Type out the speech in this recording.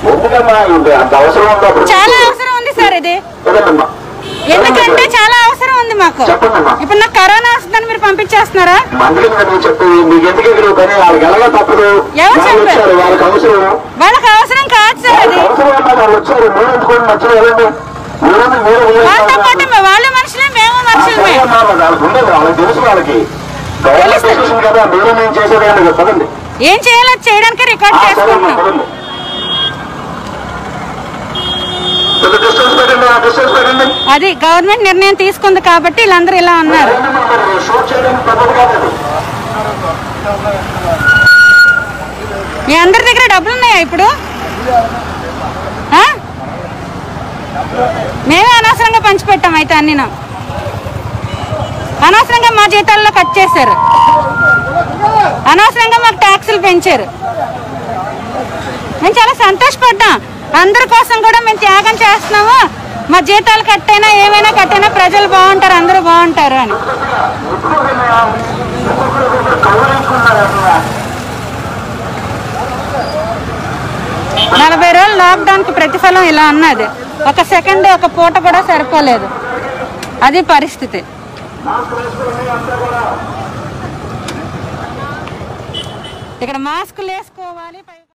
ఎందుకమ్మా ఇది అంత అవసరం ఉందా అప్పుడు? చాలా అవసరం ఉంది సార్ ఇది ఏదమ్మా? ఎందుకంటే చాలా అవసరం ఉంది మాకు చెప్పండమ్మా ఇప్పుడు నాకు కరోనా వస్తుందని మీరు పంపించేస్తున్నారా మందులు కదా నువ్వు చెప్పు నీకు ఎందుకు ఎదురు కానీ వాళ్ళకి ఎలా తప్పదు ఎవరు వాళ్ళు చెప్పారు? వచ్చారు వాళ్ళకి అవసరం వాళ్ళకి అవసరం కాదు సార్ వాళ్ళకి అది అవసరం అన్నా వాళ్ళు వచ్చారు మీరు ఎందుకోండి మధ్యలో వెళ్ళండి మీరేందుకు మీరు వాళ్ళతో వెళ్ళండి? పాటు మే- వాళ్ళు మనుషులే మేము ఆ మనుషులమే సరే అమ్మా, మరి వాళ్ళకి ఉండదు వాళ్ళకి తెలుసు వాళ్ళకి గవర్నమెంట్ తెలుసు. డెసిషన్ కదా మీరు నేను చేసేది ఏంటి కదా పదండి ఏం చేయాలో అది చేయడానికి రికార్డ్ ఆ, సరే అమ్మా చేసుకుంటున్నాం పదండి కొంత డిస్టెన్స్ పెట్టండి ఆ డిస్టెన్స్ పెట్టండి అది గవర్నమెంట్ నిర్ణయం తీసుకుంది కాబట్టి వీళ్ళందరూ ఇలా ఉన్నారు ఏంటమ్మా మరి షూట్ చేయడానికి పద్ధతి కాదు అది. మీ అందరి దగ్గర డబ్బులు ఉన్నాయా ఇప్పుడు ఆ? మేమే అనవసరంగా పంచిపెట్టాం అయితే అన్ని అనవసరంగా మా జీతాల్లో కట్ చేశారు అనవసరంగా మాకు ట్యాక్సులు పెంచారు మేము చాలా సంతోషపడ్డాం అందరి కోసం కూడా మేము త్యాగం చేస్తున్నాము మా జీతాలు కట్టైనా ఏమైనా కట్టైనా ప్రజలు బాగుంటారు అందరూ బాగుంటారు అని నలభై రోజులు లాక్డౌన్ కి ప్రతిఫలం ఇలా ఉన్నది ఒక సెకండ్ ఒక పూట కూడా సరిపోలేదు అది పరిస్థితి ఇక్కడ మాస్కులు వేసుకోవాలి పై-